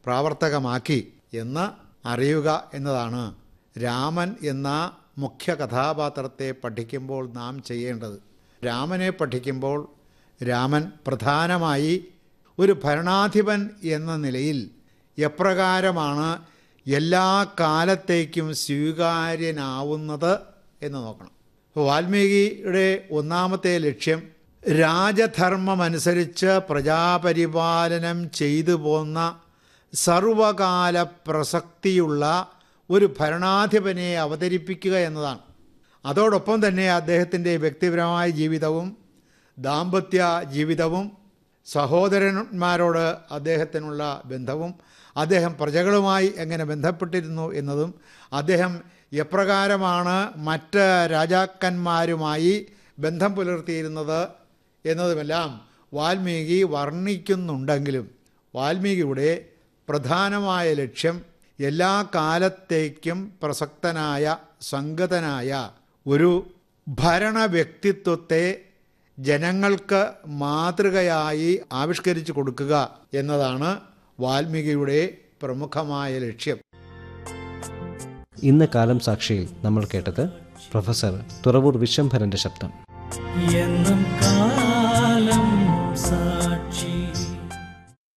പ്രാവർത്തകമാക്കി എന്ന് അറിയുക എന്നതാണ് രാമൻ എന്ന മുഖ്യ കഥാപാത്രത്തെ പഠിക്കുമ്പോൾ നാം ചെയ്യേണ്ടത് രാമനെ പഠിക്കുമ്പോൾ രാമൻ പ്രധാനമായി ഒരു ഭരണാധിപൻ എന്ന നിലയിൽ എപ്രകാരമാണ് എല്ലാ കാലത്തേക്കും സ്വീകാര്യനാവുന്നത് എന്ന് നോക്കണം അപ്പോൾ വാൽമീകിയുടെ ഒന്നാമത്തെ ലക്ഷ്യം രാജധർമ്മമനുസരിച്ച് പ്രജാപരിപാലനം ചെയ്തു പോന്ന സർവകാല പ്രസക്തിയുള്ള ഒരു ഭരണാധിപനെ അവതരിപ്പിക്കുക എന്നതാണ് അതോടൊപ്പം തന്നെ അദ്ദേഹത്തിൻ്റെ വ്യക്തിപരമായ ജീവിതവും ദാമ്പത്യ ജീവിതവും സഹോദരന്മാരോട് അദ്ദേഹത്തിനുള്ള ബന്ധവും അദ്ദേഹം പ്രജകളുമായി എങ്ങനെ ബന്ധപ്പെട്ടിരുന്നു എന്നതും അദ്ദേഹം എപ്രകാരമാണ് മറ്റ് രാജാക്കന്മാരുമായി ബന്ധം പുലർത്തിയിരുന്നത് എന്നതുമെല്ലാം വാൽമീകി വർണ്ണിക്കുന്നുണ്ടെങ്കിലും വാൽമീകിയുടെ പ്രധാനമായ ലക്ഷ്യം എല്ലാ കാലത്തേക്കും പ്രസക്തനായ സംഗതനായ ഒരു ഭരണ വ്യക്തിത്വത്തെ ജനങ്ങൾക്ക് മാതൃകയായി ആവിഷ്കരിച്ചു കൊടുക്കുക എന്നതാണ് വാൽമീകിയുടെ പ്രമുഖമായ ലക്ഷ്യം ഇന്ന് കാലം സാക്ഷിയിൽ നമ്മൾ കേട്ടത് പ്രൊഫസർ തുറവൂർ വിശ്വംഭരന്റെ ശബ്ദം എന്നും കാ